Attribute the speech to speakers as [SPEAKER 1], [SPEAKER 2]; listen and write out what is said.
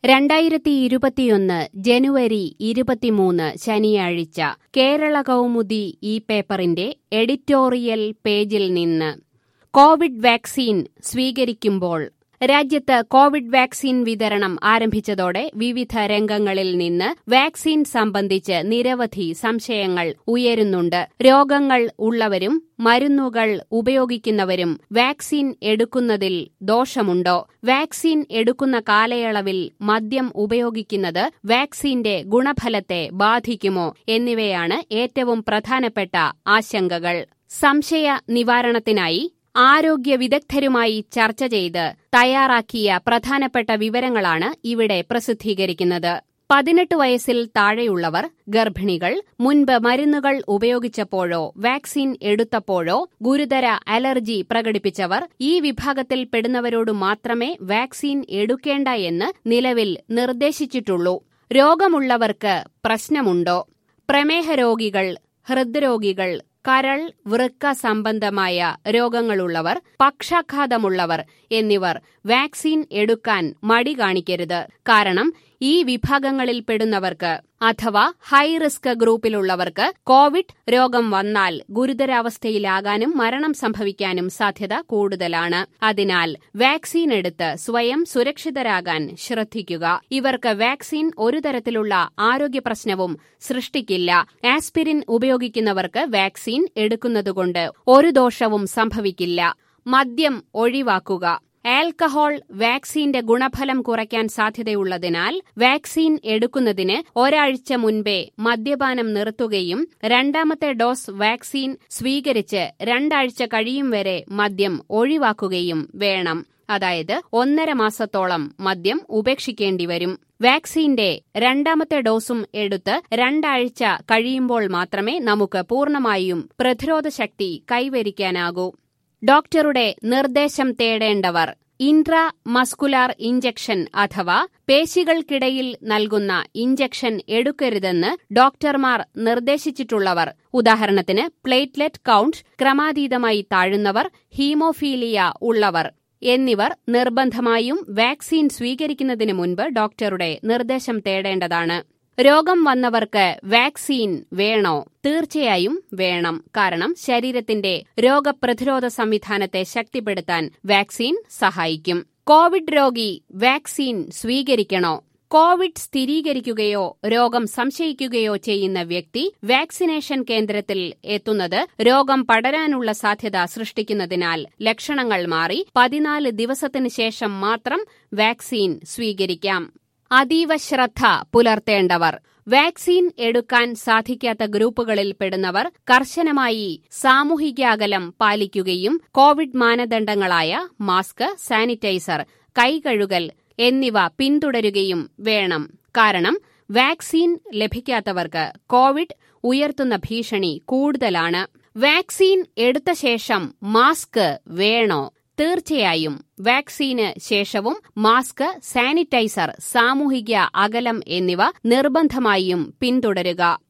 [SPEAKER 1] രണ്ടായിരത്തി ഇരുപത്തിയൊന്ന് ജനുവരി ഇരുപത്തിമൂന്ന് ശനിയാഴ്ച കേരള കൗമുദി ഈ പേപ്പറിന്റെ എഡിറ്റോറിയൽ പേജിൽ നിന്ന് കോവിഡ് വാക്സിൻ സ്വീകരിക്കുമ്പോൾ രാജ്യത്ത് കോവിഡ് വാക്സിൻ വിതരണം ആരംഭിച്ചതോടെ വിവിധ രംഗങ്ങളിൽ നിന്ന് വാക്സിൻ സംബന്ധിച്ച് നിരവധി സംശയങ്ങൾ ഉയരുന്നുണ്ട് രോഗങ്ങൾ ഉള്ളവരും മരുന്നുകൾ ഉപയോഗിക്കുന്നവരും വാക്സിൻ എടുക്കുന്നതിൽ ദോഷമുണ്ടോ വാക്സിൻ എടുക്കുന്ന കാലയളവിൽ മദ്യം ഉപയോഗിക്കുന്നത് വാക്സിന്റെ ഗുണഫലത്തെ ബാധിക്കുമോ എന്നിവയാണ് ഏറ്റവും പ്രധാനപ്പെട്ട ആശങ്കകൾ സംശയ നിവാരണത്തിനായി ആരോഗ്യ വിദഗ്ധരുമായി ചർച്ച ചെയ്ത് തയ്യാറാക്കിയ പ്രധാനപ്പെട്ട വിവരങ്ങളാണ് ഇവിടെ പ്രസിദ്ധീകരിക്കുന്നത് പതിനെട്ട് വയസ്സിൽ താഴെയുള്ളവർ ഗർഭിണികൾ മുൻപ് മരുന്നുകൾ ഉപയോഗിച്ചപ്പോഴോ വാക്സിൻ എടുത്തപ്പോഴോ ഗുരുതര അലർജി പ്രകടിപ്പിച്ചവർ ഈ വിഭാഗത്തിൽ പെടുന്നവരോട് മാത്രമേ വാക്സിൻ എടുക്കേണ്ട എന്ന് നിലവിൽ നിർദ്ദേശിച്ചിട്ടുള്ളൂ രോഗമുള്ളവർക്ക് പ്രശ്നമുണ്ടോ പ്രമേഹ രോഗികൾ ഹൃദ്രോഗികൾ കരൾ വൃക്ക സംബന്ധമായ രോഗങ്ങളുള്ളവർ പക്ഷാഘാതമുള്ളവർ എന്നിവർ വാക്സിൻ എടുക്കാൻ മടി കാണിക്കരുത് കാരണം ഈ വിഭാഗങ്ങളിൽ പെടുന്നവർക്ക് അഥവാ ഹൈ റിസ്ക് ഗ്രൂപ്പിലുള്ളവർക്ക് കോവിഡ് രോഗം വന്നാൽ ഗുരുതരാവസ്ഥയിലാകാനും മരണം സംഭവിക്കാനും സാധ്യത കൂടുതലാണ് അതിനാൽ വാക്സിൻ എടുത്ത് സ്വയം സുരക്ഷിതരാകാൻ ശ്രദ്ധിക്കുക ഇവർക്ക് വാക്സിൻ ഒരു തരത്തിലുള്ള ആരോഗ്യ പ്രശ്നവും സൃഷ്ടിക്കില്ല ആസ്പിരിൻ ഉപയോഗിക്കുന്നവർക്ക് വാക്സിൻ എടുക്കുന്നതുകൊണ്ട് ഒരു ദോഷവും സംഭവിക്കില്ല മദ്യം ഒഴിവാക്കുക ആൽക്കഹോൾ വാക്സിന്റെ ഗുണഫലം കുറയ്ക്കാൻ സാധ്യതയുള്ളതിനാൽ വാക്സിൻ എടുക്കുന്നതിന് ഒരാഴ്ച മുൻപേ മദ്യപാനം നിർത്തുകയും രണ്ടാമത്തെ ഡോസ് വാക്സിൻ സ്വീകരിച്ച് രണ്ടാഴ്ച കഴിയും വരെ മദ്യം ഒഴിവാക്കുകയും വേണം അതായത് ഒന്നര മാസത്തോളം മദ്യം ഉപേക്ഷിക്കേണ്ടി വരും വാക്സിന്റെ രണ്ടാമത്തെ ഡോസും എടുത്ത് രണ്ടാഴ്ച കഴിയുമ്പോൾ മാത്രമേ നമുക്ക് പൂർണ്ണമായും പ്രതിരോധ ശക്തി കൈവരിക്കാനാകൂ ഡോക്ടറുടെ നിർദ്ദേശം തേടേണ്ടവർ ഇൻട്രാ മസ്കുലാർ ഇഞ്ചക്ഷൻ അഥവാ പേശികൾക്കിടയിൽ നൽകുന്ന ഇഞ്ചക്ഷൻ എടുക്കരുതെന്ന് ഡോക്ടർമാർ നിർദ്ദേശിച്ചിട്ടുള്ളവർ ഉദാഹരണത്തിന് പ്ലേറ്റ്ലെറ്റ് കൌണ്ട് ക്രമാതീതമായി താഴുന്നവർ ഹീമോഫീലിയ ഉള്ളവർ എന്നിവർ നിർബന്ധമായും വാക്സിൻ സ്വീകരിക്കുന്നതിന് മുൻപ് ഡോക്ടറുടെ നിർദ്ദേശം തേടേണ്ടതാണ് രോഗം വന്നവർക്ക് വാക്സിൻ വേണോ തീർച്ചയായും വേണം കാരണം ശരീരത്തിന്റെ രോഗപ്രതിരോധ സംവിധാനത്തെ ശക്തിപ്പെടുത്താൻ വാക്സിൻ സഹായിക്കും കോവിഡ് രോഗി വാക്സിൻ സ്വീകരിക്കണോ കോവിഡ് സ്ഥിരീകരിക്കുകയോ രോഗം സംശയിക്കുകയോ ചെയ്യുന്ന വ്യക്തി വാക്സിനേഷൻ കേന്ദ്രത്തിൽ എത്തുന്നത് രോഗം പടരാനുള്ള സാധ്യത സൃഷ്ടിക്കുന്നതിനാൽ ലക്ഷണങ്ങൾ മാറി പതിനാല് ദിവസത്തിനു ശേഷം മാത്രം വാക്സിൻ സ്വീകരിക്കാം അതീവ ശ്രദ്ധ പുലർത്തേണ്ടവർ വാക്സിൻ എടുക്കാൻ സാധിക്കാത്ത ഗ്രൂപ്പുകളിൽ പെടുന്നവർ കർശനമായി സാമൂഹികാകലം പാലിക്കുകയും കോവിഡ് മാനദണ്ഡങ്ങളായ മാസ്ക് സാനിറ്റൈസർ കൈകഴുകൽ എന്നിവ പിന്തുടരുകയും വേണം കാരണം വാക്സിൻ ലഭിക്കാത്തവർക്ക് കോവിഡ് ഉയർത്തുന്ന ഭീഷണി കൂടുതലാണ് വാക്സിൻ എടുത്ത ശേഷം മാസ്ക് വേണോ തീർച്ചയായും വാക്സിന് ശേഷവും മാസ്ക് സാനിറ്റൈസർ സാമൂഹിക അകലം എന്നിവ നിർബന്ധമായും പിന്തുടരുക